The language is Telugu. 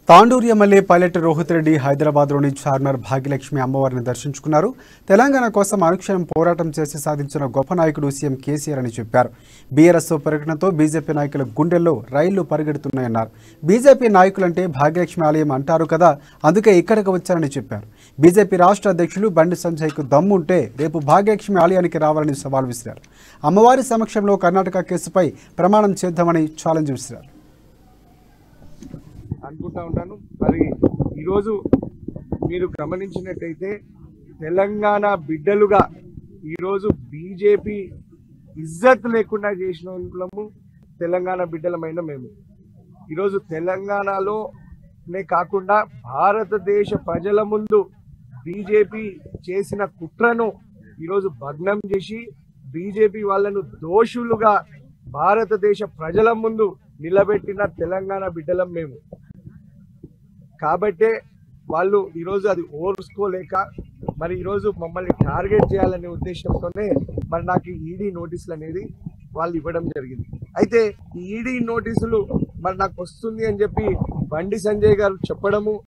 తాండూరు ఎమ్మెల్యే పైలట్ రోహిత్ రెడ్డి హైదరాబాద్లోని చార్మినార్ భాగ్యలక్ష్మి అమ్మవారిని దర్శించుకున్నారు తెలంగాణ కోసం అనుక్షణం పోరాటం చేసి సాధించిన గొప్ప నాయకుడు సీఎం కేసీఆర్ అని చెప్పారు బీఆర్ఎస్ పర్యటనతో బీజేపీ నాయకుల గుండెల్లో రైళ్లు పరిగెడుతున్నాయన్నారు బీజేపీ నాయకులంటే భాగ్యలక్ష్మి ఆలయం అంటారు కదా అందుకే ఇక్కడికి వచ్చారని చెప్పారు బీజేపీ రాష్ట్ర అధ్యక్షులు బండి సంజయ్కు దమ్ముంటే రేపు భాగ్యలక్ష్మి ఆలయానికి రావాలని సవాల్ విసిరారు అమ్మవారి సమక్షంలో కర్ణాటక కేసుపై ప్రమాణం చేద్దామని ఛాలెంజ్ విసిరారు అనుకుంటా ఉంటాను మరి ఈరోజు మీరు గమనించినట్టయితే తెలంగాణ బిడ్డలుగా ఈరోజు బీజేపీ ఇజ్జత్ లేకుండా చేసిన వాళ్ళము తెలంగాణ బిడ్డలమైన మేము ఈరోజు తెలంగాణలోనే కాకుండా భారతదేశ ప్రజల ముందు బీజేపీ చేసిన కుట్రను ఈరోజు భగ్నం చేసి బీజేపీ వాళ్ళను దోషులుగా భారతదేశ ప్రజల ముందు నిలబెట్టిన తెలంగాణ బిడ్డలం మేము కాబట్టే వాళ్ళు ఈరోజు అది ఓర్చుకోలేక మరి ఈరోజు మమ్మల్ని టార్గెట్ చేయాలనే ఉద్దేశంతోనే మరి నాకు ఈడీ నోటీసులు అనేది వాళ్ళు ఇవ్వడం జరిగింది అయితే ఈ ఈడీ నోటీసులు మరి నాకు వస్తుంది అని చెప్పి బండి సంజయ్ గారు చెప్పడము